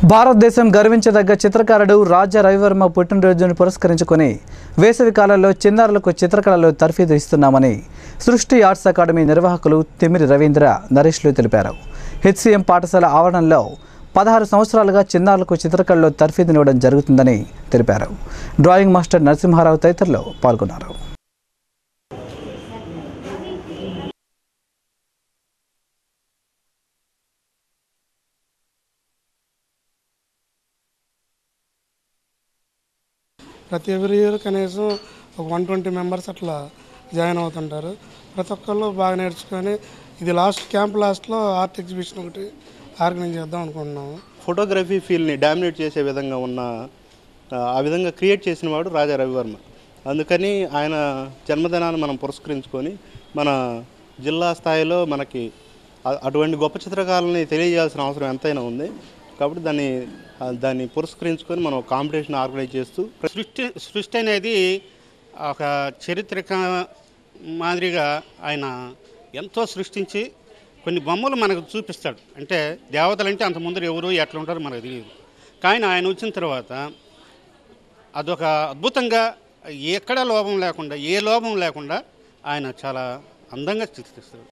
భారతదేశం గర్వించదగ్గ చిత్రకారుడు రాజా రవివర్మ పుట్టినరోజును పురస్కరించుకొని వేసవి కాలంలో చిన్నారులకు చిత్రకళలో తర్ఫీదు ఇస్తున్నామని సృష్టి ఆర్ట్స్ అకాడమీ నిర్వాహకులు తిమిరి రవీంద్ర నరేష్లు తెలిపారు హెచ్సిఎం పాఠశాల ఆవరణలో పదహారు సంవత్సరాలుగా చిన్నారులకు చిత్రకళలో తర్ఫీదునివ్వడం జరుగుతుందని తెలిపారు డ్రాయింగ్ మాస్టర్ నరసింహారావు తదితరులు పాల్గొన్నారు ప్రతి ఎవ్రీ ఇయర్ కనీసం ఒక వన్ ట్వంటీ మెంబర్స్ అట్లా జాయిన్ అవుతుంటారు ప్రతి ఒక్కళ్ళు బాగా నేర్చుకొని ఇది లాస్ట్ క్యాంప్ లాస్ట్లో ఆర్ట్ ఎగ్జిబిషన్ ఒకటి ఆర్గనైజ్ చేద్దాం అనుకుంటున్నాము ఫోటోగ్రఫీ ఫీల్డ్ని డామినేట్ చేసే విధంగా ఉన్న ఆ, ఆ విధంగా క్రియేట్ చేసిన వాడు రాజా రవివర్మ అందుకని ఆయన జన్మదినాన్ని మనం పురస్కరించుకొని మన జిల్లా స్థాయిలో మనకి అ- అటువంటి గొప్ప చిత్రకారులని తెలియజేయాల్సిన అవసరం ఎంతైనా ఉంది కాబట్టి దాన్ని ఆ, దాన్ని పురస్కరించుకొని మనం కాంపిటీషన్ ఆర్గనైజ్ చేస్తూ సృష్టి సృష్టి అనేది ఒక చరిత్రక మాదిరిగా ఆయన ఎంతో సృష్టించి కొన్ని బొమ్మలు మనకు చూపిస్తాడు అంటే దేవతలు అంటే అంత ముందర ఎవరు ఎట్లా ఉంటారో మనకు తెలియదు కానీ ఆయన వచ్చిన తర్వాత అదొక అద్భుతంగా ఎక్కడ లోపం లేకుండా ఏ లోపం లేకుండా ఆయన చాలా అందంగా చిత్రిస్తాడు